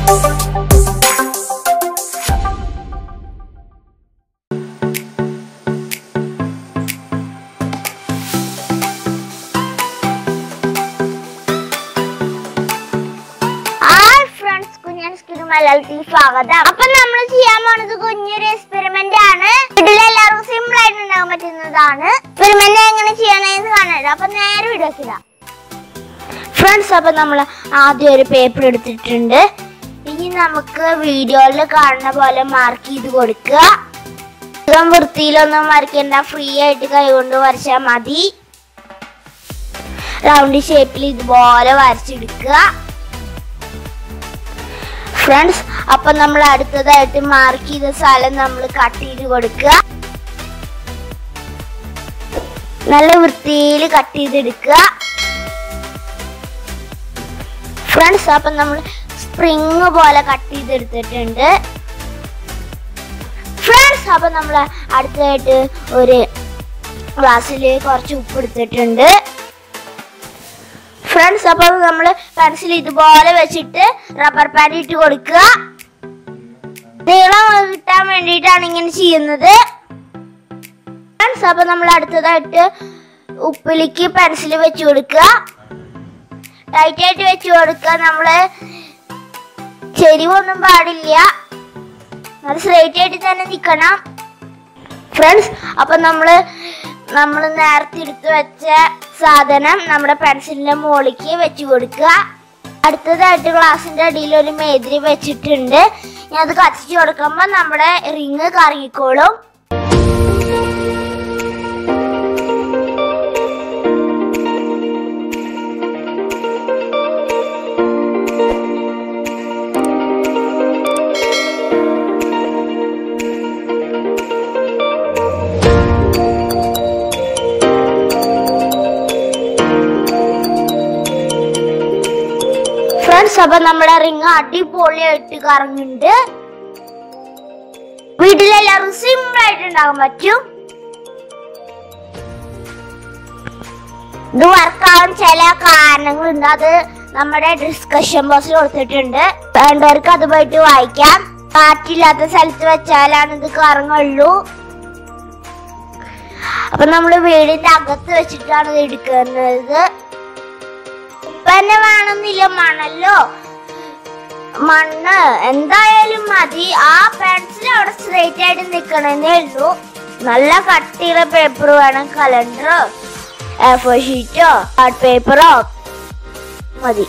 hi friends കുഞ്ഞൻസ്കിന് മലയാളത്തിൽ സ്വാഗതം അപ്പൊ നമ്മൾ ചെയ്യാൻ പോണത് കുഞ്ഞൊരു എക്സ്പെരിമെന്റ് ആണ് ഇതിൽ എല്ലാവർക്കും സിമ്പിൾ ആയിട്ട് ഉണ്ടാകാൻ പറ്റുന്നതാണ് എക്സ്പെരിമെന്റ് എങ്ങനെ ചെയ്യണമെന്ന് കാണാം അപ്പൊ നേരെ വിടക്കില്ല ഫ്രണ്ട്സ് അപ്പൊ നമ്മൾ ആദ്യം ഒരു പേപ്പർ എടുത്തിട്ടുണ്ട് ഇനി നമുക്ക് വീഡിയോയിൽ കാണുന്ന പോലെ മാർക്ക് ചെയ്ത് കൊടുക്കുക അധികം വൃത്തിയിലൊന്നും വരയ്ക്കേണ്ട ഫ്രീ ആയിട്ട് കൈകൊണ്ട് വരച്ചാൽ മതി റൗണ്ട് ഷേപ്പിൽ ഇതുപോലെ വരച്ചെടുക്കുക ഫ്രണ്ട്സ് അപ്പൊ നമ്മൾ അടുത്തതായിട്ട് മാർക്ക് ചെയ്ത സ്ഥലം നമ്മൾ കട്ട് ചെയ്ത് കൊടുക്കുക നല്ല വൃത്തിയിൽ കട്ട് ചെയ്തെടുക്കുക ഫ്രണ്ട്സ് അപ്പൊ നമ്മൾ സ്പ്രിങ് പോലെ കട്ട് ചെയ്തെടുത്തിട്ടുണ്ട് ഫ്രണ്ട്സ് അപ്പൊ നമ്മൾ അടുത്തതായിട്ട് ഒരു ഗ്ലാസ്സിൽ കുറച്ച് ഉപ്പ് എടുത്തിട്ടുണ്ട് ഫ്രണ്ട്സ് അപ്പൊ നമ്മൾ പെൻസിൽ ഇതുപോലെ വെച്ചിട്ട് റബ്ബർ പാഡ് ഇട്ട് കൊടുക്കുക നീളം കിട്ടാൻ വേണ്ടിയിട്ടാണ് ഇങ്ങനെ ചെയ്യുന്നത് ഫ്രണ്ട്സ് അപ്പൊ നമ്മൾ അടുത്തതായിട്ട് ഉപ്പിലേക്ക് പെൻസിൽ വെച്ച് കൊടുക്കുക ടൈറ്റ് ആയിട്ട് വെച്ച് കൊടുക്കുക നമ്മള് ചെരിവൊന്നും പാടില്ല അത് സ്ട്രൈറ്റ് ആയിട്ട് തന്നെ നിൽക്കണം ഫ്രണ്ട്സ് അപ്പൊ നമ്മള് നമ്മൾ നേരത്തെ എടുത്തു വെച്ച സാധനം നമ്മുടെ പെൻസിലിന്റെ മുകളിലേക്ക് വെച്ച് കൊടുക്കുക അടുത്തതായിട്ട് ഗ്ലാസിന്റെ അടിയിൽ ഒരു മേതിരി വെച്ചിട്ടുണ്ട് ഇനി അത് കത്തിച്ചു കൊടുക്കുമ്പോൾ നമ്മുടെ റിങ് കറങ്ങിക്കോളും ഫ്രണ്ട്സ് അപ്പൊ നമ്മുടെ റിങ് അടിപൊളിയായിട്ട് കറങ്ങുന്നുണ്ട് വീട്ടിലെല്ലാവർക്കും സിമ്പിൾ ആയിട്ട് ഉണ്ടാകാൻ പറ്റും ഇത് വർക്കാവാൻ ചില കാരണങ്ങളുണ്ട് അത് നമ്മുടെ ഡിസ്കഷൻ ബോക്സിൽ കൊടുത്തിട്ടുണ്ട് വേണ്ടവർക്ക് അത് പോയിട്ട് വായിക്കാം കാറ്റില്ലാത്ത സ്ഥലത്ത് വെച്ചാലാണ് ഇത് കറങ്ങുള്ളൂ അപ്പൊ നമ്മൾ വീടിന്റെ അകത്ത് വെച്ചിട്ടാണ് ഇത് എടുക്കുന്നത് ഉപ്പന്നെ വേണമെന്നില്ല മണല്ലോ മണ്ണ് എന്തായാലും മതി ആ പെൻസിൽ അവിടെ സ്ട്രൈറ്റ് ആയിട്ട് നിക്കണമെന്നേ ഉള്ളൂ നല്ല കട്ടിയുള്ള പേപ്പർ വേണം കലണ്ടറോ എ ഫോർ ഷീറ്റോ ആർട്ട് പേപ്പറോ മതി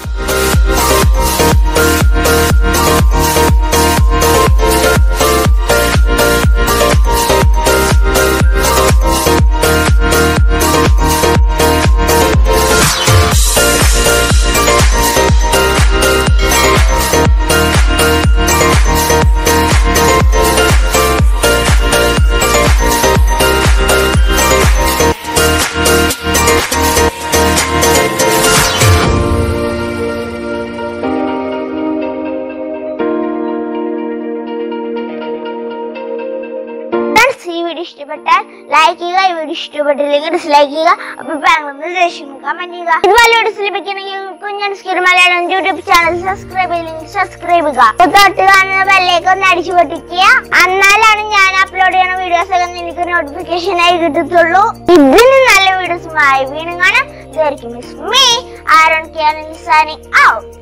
ഫ്രണ്ട്സ് ഈ വീഡിയോ ഇഷ്ടപ്പെട്ടാൽ ലൈക്ക് ചെയ്യുക ഈ വീഡിയോ ഇഷ്ടപ്പെട്ടില്ലെങ്കിൽ ഡിസ്ലൈക്ക് ചെയ്യുക അപ്പൊ ബാംഗ്ലൂർ ദേഷ്യം കമന്റ് ചെയ്യുക ഇതുപോലെ വീഡിയോസ് ലഭിക്കണമെങ്കിൽ കുഞ്ഞൻ സ്കിർ മലയാളം യൂട്യൂബ് ചാനൽ സബ്സ്ക്രൈബ് ചെയ്യില്ലെങ്കിൽ സബ്സ്ക്രൈബ് ചെയ്യുക തൊട്ട് കാണുന്ന ബെല്ലേക്ക് ഒന്ന് അടിച്ചു പൊട്ടിക്കുക എന്നാലാണ് ഞാൻ അപ്ലോഡ് ചെയ്യുന്ന വീഡിയോസ് ഒക്കെ നിങ്ങൾക്ക് നോട്ടിഫിക്കേഷൻ ആയി കിട്ടത്തുള്ളൂ ഇതിന് നല്ല വീഡിയോസുമായി വീണ്ടും കാണാം ഇതായിരിക്കും miss me Aaron K signing out